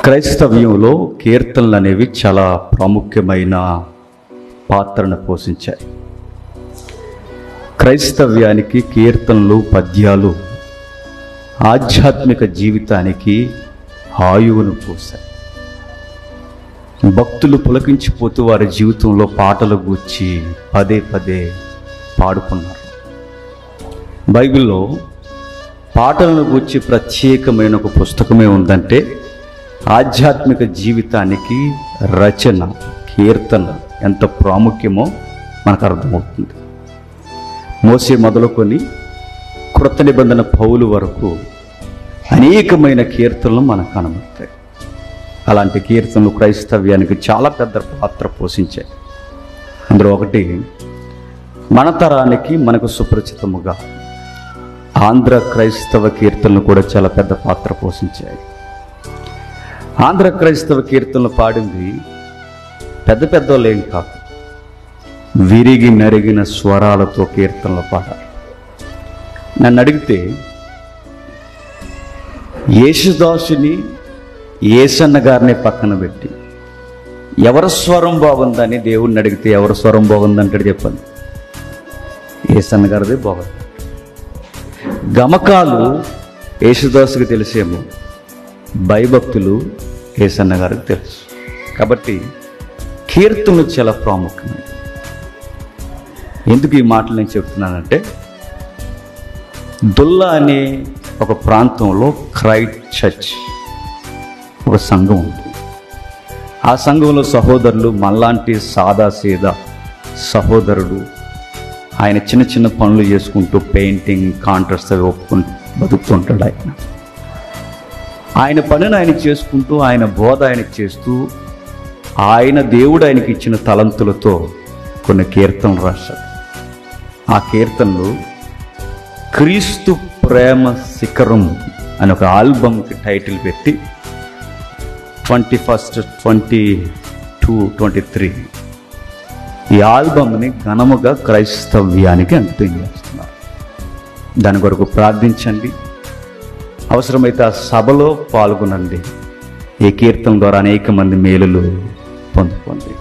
క్రైస్తవ్యంలో కీర్తనలు అనేవి చాలా ప్రాముఖ్యమైన పాత్రను పోషించాయి క్రైస్తవ్యానికి కీర్తనలు పద్యాలు ఆధ్యాత్మిక జీవితానికి ఆయువును పోశాయి భక్తులు పులకించిపోతూ వారి జీవితంలో పాటలు గూర్చి పదే పదే పాడుకున్నారు బైబిల్లో పాటలను గూర్చి ప్రత్యేకమైన ఒక పుస్తకమే ఉందంటే ఆధ్యాత్మిక జీవితానికి రచన కీర్తన ఎంత ప్రాముఖ్యమో మనకు అర్థమవుతుంది మోసే మొదలుకొని కృత నిబంధన పౌలు వరకు అనేకమైన కీర్తనలు మనకు కనబడతాయి అలాంటి కీర్తనలు క్రైస్తవ్యానికి చాలా పెద్ద పాత్ర పోషించాయి అందులో ఒకటి మన తరానికి మనకు సుపరిచితముగా ఆంధ్ర క్రైస్తవ కీర్తనలు కూడా చాలా పెద్ద పాత్ర పోషించాయి ఆంధ్ర క్రైస్తవ కీర్తనలు పాడింది పెద్ద పెద్దోళ్ళు ఏం కాదు విరిగి నరిగిన స్వరాలతో కీర్తనలు పాడారు నన్ను అడిగితే యేసుదాసుని ఏసన్న గారిని పక్కన పెట్టి ఎవరి స్వరం బాగుందని దేవుణ్ణి అడిగితే ఎవరి స్వరం బాగుందంటాడు చెప్పండి ఏసన్న గారిదే బాగుంది గమకాలు యేసుదాసుకి తెలిసేమో భయభక్తులు ఏసన్న గారికి తెలుసు కాబట్టి కీర్తనలు చాలా ప్రాముఖ్యమైనవి ఎందుకు ఈ మాటలు నేను చెప్తున్నానంటే దుల్లా అనే ఒక ప్రాంతంలో క్రైట్ చర్చ్ ఒక సంఘం ఉంది ఆ సంఘంలో సహోదరులు మళ్ళాంటి సాదా సీదా సహోదరుడు ఆయన చిన్న చిన్న పనులు చేసుకుంటూ పెయింటింగ్ కాంట్రాస్ట్ అవి ఒప్పుకుంటూ బతుకుతుంటాడు ఆయన ఆయన పనిని ఆయన చేసుకుంటూ ఆయన బోధ ఆయన చేస్తూ ఆయన దేవుడు ఆయనకి ఇచ్చిన తలంతులతో కొన్ని కీర్తనలు రాశాడు ఆ కీర్తనలు క్రీస్తు ప్రేమ శిఖరం అని ఒక ఆల్బమ్కి టైటిల్ పెట్టి twenty first twenty two twenty three ఈ ఆల్బమ్ని ఘనముగా క్రైస్తవ్యానికి అంకితం చేస్తున్నారు దాని కొరకు ప్రార్థించండి అవసరమైతే ఆ సభలో పాల్గొనండి ఈ కీర్తన ద్వారా అనేక మంది మేలులు పొందుకోండి